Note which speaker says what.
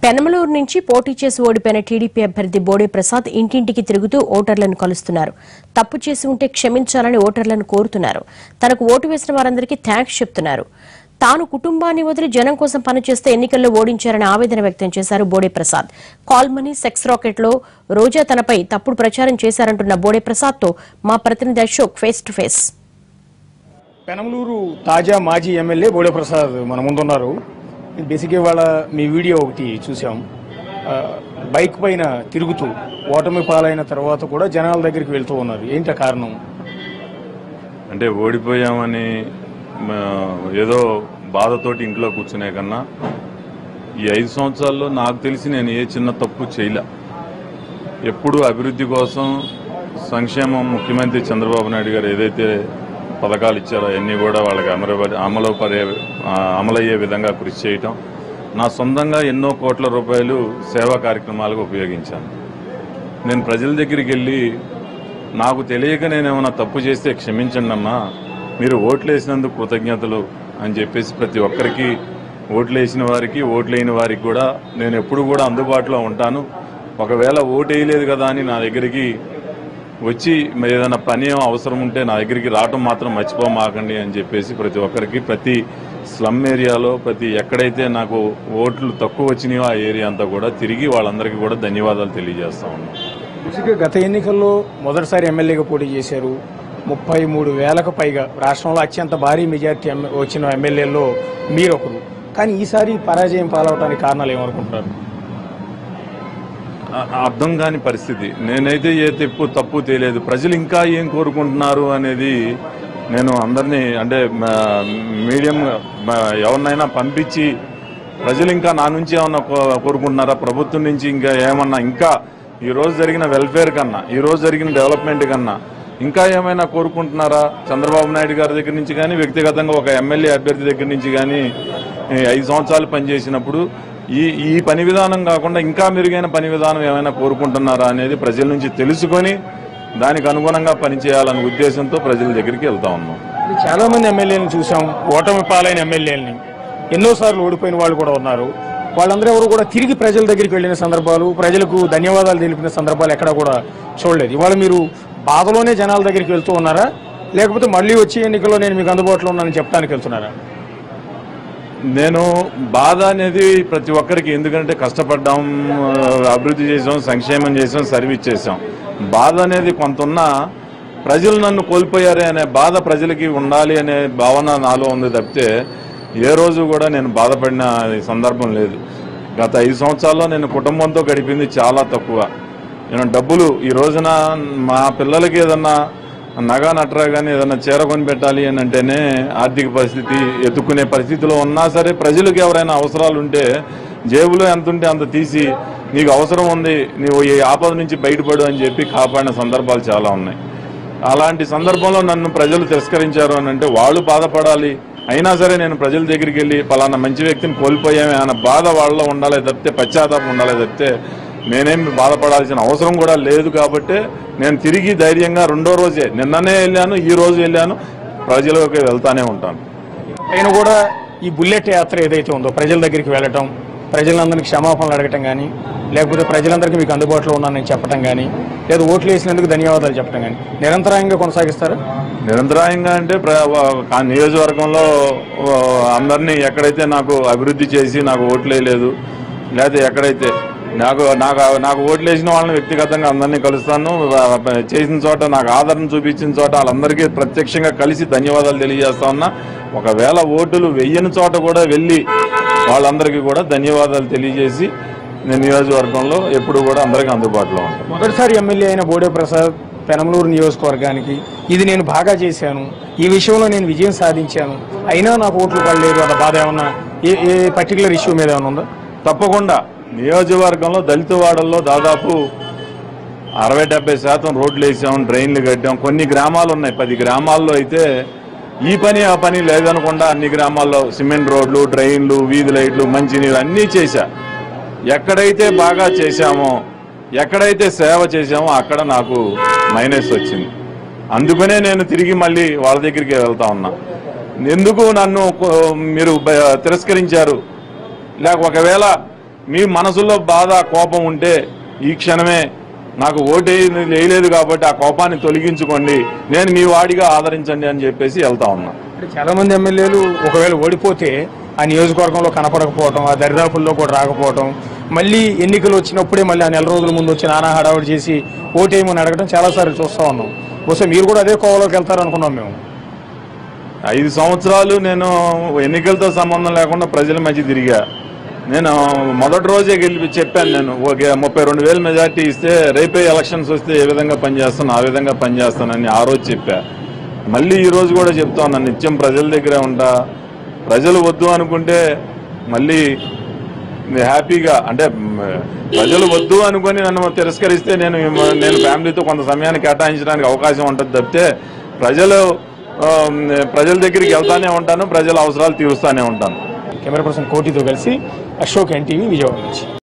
Speaker 1: పెనమలూరు నుంచి పోటీ చేసి ఓడిపోయిన టీడీపీ అభ్యర్థి బోడే ప్రసాద్ ఇంటింటికి తిరుగుతూ ఓటర్లను కలుస్తున్నారు తప్పు చేసి ఉంటే క్షమించాలని ఓటర్లను కోరుతున్నారు తనకు ఓటు వేసిన వారందరికీ థ్యాంక్స్ చెప్తున్నారు తాను కుటుంబాన్ని వదిలి జనం కోసం పనిచేస్తే ఎన్నికల్లో ఓడించారని ఆవేదన వ్యక్తం చేశారు Bode Prasad call money sex రాకెట్లో రోజా తనపై తప్పుడు ప్రచారం చేశారంటున్న బోడే ప్రసాద్తో మా ప్రతినిధి Ashok face to face
Speaker 2: Penamaluru తాజా మాజీ ఎమ్మెల్యే బోడే ప్రసాద్ మన ముందున్నారు బేసిక్గా ఇవాళ మీ వీడియో ఒకటి చూసాం ఆ, బైక్ పైన తిరుగుతూ ఓటమి పాలైన తర్వాత కూడా జనాల దగ్గరికి వెళ్తూ ఉన్నారు ఏంటి ఆ కారణం
Speaker 3: అంటే ఓడిపోయామని ఆ, ఏదో బాధతోటి ఇంట్లో కూర్చునే కన్నా ఈ ఐదు సంవత్సరాల్లో నాకు తెలిసి నేను ఏ చిన్న తప్పు చేయలే ఎప్పుడు అభివృద్ధి కోసం సంక్షేమం ముఖ్యమంత్రి చంద్రబాబు నాయుడు గారు ఏదైతే పథకాలు ఇచ్చారో అవన్నీ కూడా వాళ్ళకి అమలు అమలు పడే ఆ, అమలయ్యే విధంగా కృషి చేయటం నా సొంతంగా ఎన్నో కోట్ల రూపాయలు సేవా కార్యక్రమాలకు ఉపయోగించాను నేను ప్రజల దగ్గరికి వెళ్ళి నాకు తెలియక నేను ఏమైనా తప్పు చేస్తే క్షమించండి అమ్మా మీరు ఓట్లు వేసినందుకు కృతజ్ఞతలు అని చెప్పేసి ప్రతి ఒక్కరికి ఓట్లు వేసిన వారికి ఓట్లు వేయని వారికి కూడా నేను ఎప్పుడు కూడా అందుబాటులో ఉంటాను ఒకవేళ ఓటు వేయలేదు కదా అని నా దగ్గరికి వచ్చి మరి ఏదైనా పని ఏమో అవసరం ఉంటే నా దగ్గరికి రావటం మాత్రం మర్చిపోమాకండి అని చెప్పేసి ప్రతి ఒక్కరికి ప్రతి స్లమ్ ఏరియాలో ప్రతి ఎక్కడైతే నాకు ఓట్లు తక్కువ వచ్చినాయో ఆ ఏరియా అంతా కూడా తిరిగి వాళ్ళందరికీ కూడా ధన్యవాదాలు తెలియజేస్తా ఉన్నాను
Speaker 2: బేసిక్గా గత ఎన్నికల్లో మొదటిసారి ఎమ్మెల్యేగా పోటీ చేశారు ముప్పై మూడు వేలకు పైగా రాష్ట్రంలో అత్యంత భారీ మెజార్టీ ఎమ్మె- వచ్చిన ఎమ్మెల్యేల్లో మీరొకరు కానీ ఈసారి పరాజయం పాలవడానికి కారణాలు ఏమనుకుంటున్నారు
Speaker 3: ఆ- అర్థం కాని పరిస్థితి నేనైతే ఏ తప్పు తప్పు తెలియదు ప్రజలు ఇంకా ఏం కోరుకుంటున్నారు అనేది నేను అందరినీ అంటే మా- మీడియం మా- ఎవరినైనా పంపించి ప్రజలు ఇంకా నా నుంచి ఏమన్నా కో- కోరుకుంటున్నారా ప్రభుత్వం నుంచి ఇంకా ఏమన్నా ఇంకా ఈ రోజు జరిగిన వెల్ఫేర్ కన్నా ఈ రోజు జరిగిన డెవలప్మెంట్ కన్నా ఇంకా ఏమైనా కోరుకుంటున్నారా చంద్రబాబు నాయుడు గారి దగ్గర నుంచి కానీ వ్యక్తిగతంగా ఒక ఎమ్మెల్యే అభ్యర్థి దగ్గర నుంచి కానీ ఈ ఐదు సంవత్సరాలు పనిచేసినప్పుడు ఈ ఈ పని విధానం కాకుండా ఇంకా మెరుగైన పని విధానం ఏమైనా కోరుకుంటున్నారా అనేది ప్రజల నుంచి తెలుసుకొని దానికి అనుగుణంగా పనిచేయాలనే ఉద్దేశంతో ప్రజల దగ్గరికి వెళ్తా ఉన్నాం
Speaker 2: చాలా మంది ఎమ్మెల్యేలను చూసాం ఓటమి పాలైన ఎమ్మెల్యేలని ఎన్నోసార్లు ఓడిపోయిన వాళ్ళు కూడా ఉన్నారు వాళ్ళందరూ ఎవరు కూడా తిరిగి ప్రజల దగ్గరికి వెళ్ళిన సందర్భాలు ప్రజలకు ధన్యవాదాలు తెలిపిన సందర్భాలు ఎక్కడా కూడా చూడలేదు ఇవాళ మీరు బాధలోనే జనాల దగ్గరికి వెళ్తూ ఉన్నారా లేకపోతే మళ్ళీ వచ్చే ఎన్నికల్లో నేను మీకు అందుబాటులో ఉన్నానని చెప్పడానికి వెళ్తున్నారా
Speaker 3: నేను బాధ అనేది ప్రతి ఒక్కరికి ఎందుకంటే కష్టపడ్డాం ఆ, అభివృద్ధి చేసాం సంక్షేమం చేసాం సర్వీస్ చేసాం బాధ అనేది కొంత ఉన్నా ప్రజలు నన్ను కోల్పోయారే అనే బాధ ప్రజలకి ఉండాలి అనే భావన నాలో ఉంది తప్పితే ఏ రోజు కూడా నేను బాధపడిన సందర్భం లేదు గత ఐదు సంవత్సరాల్లో నేను కుటుంబంతో గడిపింది చాలా తక్కువ నేను డబ్బులు ఈ రోజున మా పిల్లలకి ఏదన్నా నగా నట్రా కానీ ఏదన్నా చీర కొని పెట్టాలి అని అంటేనే ఆర్థిక పరిస్థితి ఎత్తుకునే పరిస్థితిలో ఉన్నా సరే ప్రజలకు ఎవరైనా అవసరాలు ఉంటే జేబులో ఎంత ఉంటే అంత తీసి నీకు అవసరం ఉంది నీవు ఈ ఆపద నుంచి బయటపడు అని చెప్పి కాపాడిన సందర్భాలు చాలా ఉన్నాయి అలాంటి సందర్భంలో నన్ను ప్రజలు తిరస్కరించారు అని అంటే వాళ్ళు బాధపడాలి అయినా సరే నేను ప్రజల దగ్గరికి వెళ్ళి పలానా మంచి వ్యక్తిని కోల్పోయామే అన్న బాధ వాళ్ళలో ఉండాలి తప్పితే పశ్చాత్తాపం ఉండాలి తప్పితే నేనేం బాధపడాల్సిన అవసరం కూడా లేదు కాబట్టి నేను తిరిగి ధైర్యంగా రెండో రోజే నిన్ననే వెళ్ళాను ఈ రోజు వెళ్ళాను ప్రజలకు వెళ్తానే ఉంటాను
Speaker 2: ఆయన కూడా ఈ బుల్లెట్ యాత్ర ఏదైతే ఉందో ప్రజల దగ్గరికి వెళ్ళటం ప్రజలందరికీ క్షమాపణలు అడగటం కానీ లేకపోతే ప్రజలందరికీ మీకు అందుబాటులో ఉన్నానని చెప్పడం కానీ లేదా ఓట్లు వేసినందుకు ధన్యవాదాలు చెప్పడం కానీ నిరంతరాయంగా కొనసాగిస్తారా
Speaker 3: నిరంతరాయంగా అంటే ప్ర- ఆ నియోజకవర్గంలో ఆ, అందరినీ ఎక్కడైతే నాకు అభివృద్ధి చేసి నాకు ఓట్లు వేయలేదు లేకపోతే ఎక్కడైతే నాకు నాకు నాకు ఓట్లు వేసిన వాళ్ళని వ్యక్తిగతంగా అందరినీ కలుస్తాను ఆ, చేసిన చోట నాకు ఆదరణ చూపించిన చోట వాళ్ళందరికీ ప్రత్యక్షంగా కలిసి ధన్యవాదాలు తెలియజేస్తా ఉన్నా ఒకవేళ ఓటులు వెయ్యని చోట కూడా వెళ్ళి వాళ్ళందరికీ కూడా ధన్యవాదాలు తెలియజేసి నేను నియోజకవర్గంలో ఎప్పుడు కూడా అందరికీ అందుబాటులో ఉంటాను
Speaker 2: మొదటిసారి ఎమ్మెల్యే అయిన బోడే ప్రసాద్ పెనమలూరు నియోజకవర్గానికి ఇది నేను బాగా చేశాను ఈ విషయంలో నేను విజయం సాధించాను అయినా నాకు ఓట్లు పడలేదు అన్న బాధ ఏమన్నా ఏ ఏ పర్టికులర్ ఇష్యూ మీద ఏమైనా ఉందా
Speaker 3: తప్పకుండా నియోజకవర్గంలో దళిత వాడల్లో దాదాపు అరవై డెబ్బై శాతం రోడ్లు వేసాం డ్రైన్లు కట్టాం కొన్ని గ్రామాలు ఉన్నాయి పది గ్రామాల్లో అయితే ఈ పని ఆ పని లేదనకుండా అన్ని గ్రామాల్లో సిమెంట్ రోడ్లు డ్రైన్లు వీధి లైట్లు మంచినీరు అన్నీ చేశా ఎక్కడైతే బాగా చేశామో ఎక్కడైతే సేవ చేశామో అక్కడ నాకు మైనస్ వచ్చింది అందుకనే నేను తిరిగి మళ్ళీ వాళ్ళ దగ్గరికి వెళ్తా ఉన్నా ఎందుకు నన్ను కో- మీరు బ- తిరస్కరించారు లేక ఒకవేళ మీ మనసులో బాధ కోపం ఉంటే ఈ క్షణమే నాకు ఓటు వేయ- వేయలేదు కాబట్టి ఆ కోపాన్ని తొలగించుకోండి నేను మీ వాడిగా ఆదరించండి అని చెప్పేసి వెళ్తా ఉన్నా
Speaker 2: అంటే చాలా మంది ఎమ్మెల్యేలు ఒకవేళ ఓడిపోతే ఆ నియోజకవర్గంలో కనపడకపోవటం ఆ దరిదాపుల్లో కూడా రాకపోవటం మళ్ళీ ఎన్నికలు వచ్చినప్పుడే మళ్ళీ ఆ నెల రోజుల ముందు వచ్చి నానా హడావుడి చేసి ఓటేయమని అడగడం చాలాసార్లు చూస్తా ఉన్నాం బహుశా మీరు కూడా అదే కోవలోకి వెళ్తారనుకున్నాం మేము
Speaker 3: ఐదు సంవత్సరాలు నేను ఎన్నికలతో సంబంధం లేకుండా ప్రజల మధ్య తిరిగా నేను మొదటి రోజే గెలిపి చెప్పాను నేను ఒక ముప్పై రెండు వేల మెజార్టీ ఇస్తే రేపే ఎలక్షన్స్ వస్తే ఏ విధంగా పనిచేస్తాను ఆ విధంగా పనిచేస్తానని ఆ రోజు చెప్పా మళ్ళీ ఈ రోజు కూడా చెప్తా ఉన్నాను నిత్యం ప్రజల దగ్గరే ఉంటా ప్రజలు వద్దు అనుకుంటే మళ్ళీ హ్యాపీగా అంటే మ్, ప్రజలు వద్దు అనుకొని నన్ను తిరస్కరిస్తే నేను నేను ఫ్యామిలీతో కొంత సమయాన్ని కేటాయించడానికి అవకాశం ఉంటుంది తప్పితే ప్రజలు ఆ, ప్రజల దగ్గరికి వెళ్తానే ఉంటాను ప్రజల అవసరాలు తీరుస్తానే ఉంటాను
Speaker 2: కెమెరా పర్సన్ కోటితో కలిసి అశోక్ ఎన్టీవీ విజయవాడ నుంచి